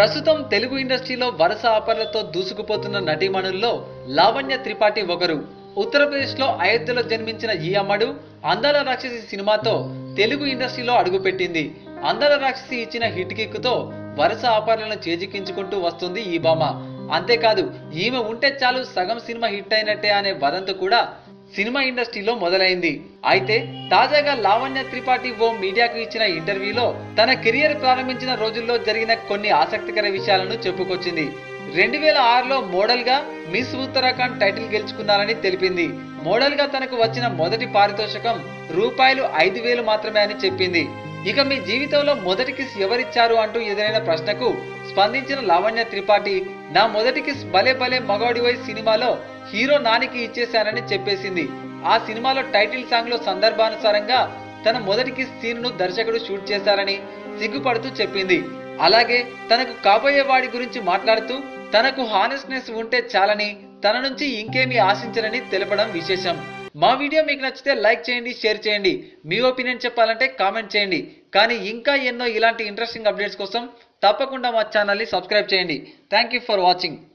ప్రస్తుతం తెలుగు ఇండస్ట్రీలో వరుస ఆఫర్లతో దూసుకుపోతున్న నటీమణుల్లో లావణ్య త్రిపాఠి ఒకరు ఉత్తరప్రదేశ్లో అయోధ్యలో జన్మించిన ఈ అమ్మడు అందాల రాక్షసి సినిమాతో తెలుగు ఇండస్ట్రీలో అడుగుపెట్టింది అందాల రాక్షసి ఇచ్చిన హిట్ కిక్కుతో వరుస ఆఫర్లను చేజిక్కించుకుంటూ వస్తుంది ఈ భామ అంతేకాదు ఈమె ఉంటే చాలు సగం సినిమా హిట్ అయినట్టే అనే వదంతు కూడా సినిమా ఇండస్ట్రీలో మొదలైంది అయితే తాజాగా లావణ్య త్రిపాఠి ఓ మీడియాకు ఇచ్చిన ఇంటర్వ్యూలో తన కెరియర్ ప్రారంభించిన రోజుల్లో జరిగిన కొన్ని ఆసక్తికర విషయాలను చెప్పుకొచ్చింది రెండు వేల ఆరులో మోడల్ గా మిస్ ఉత్తరాఖండ్ టైటిల్ గెలుచుకున్నారని తెలిపింది మోడల్ గా తనకు వచ్చిన మొదటి పారితోషికం రూపాయలు ఐదు వేలు మాత్రమే అని చెప్పింది ఇక మీ జీవితంలో మొదటి కిస్ ఎవరిచ్చారు అంటూ ఎదురైన ప్రశ్నకు స్పందించిన లావణ్య త్రిపాఠి నా మొదటి కిస్ భలే భలే మగవాడివై సినిమాలో హీరో నానికి ఇచ్చేశానని చెప్పేసింది ఆ సినిమాలో టైటిల్ సాంగ్ లో సందర్భానుసారంగా తన మొదటి కిస్ సీన్ ను దర్శకుడు షూట్ చేశారని సిగ్గుపడుతూ చెప్పింది అలాగే తనకు కాబోయే వాడి గురించి మాట్లాడుతూ తనకు హానెస్నెస్ ఉంటే చాలని తన నుంచి ఇంకేమీ ఆశించరని తెలపడం విశేషం మా వీడియో మీకు నచ్చితే లైక్ చేయండి షేర్ చేయండి మీ ఒపీనియన్ చెప్పాలంటే కామెంట్ చేయండి కానీ ఇంకా ఎన్నో ఇలాంటి ఇంట్రెస్టింగ్ అప్డేట్స్ కోసం తప్పకుండా మా ఛానల్ని సబ్స్క్రైబ్ చేయండి థ్యాంక్ యూ ఫర్ వాచింగ్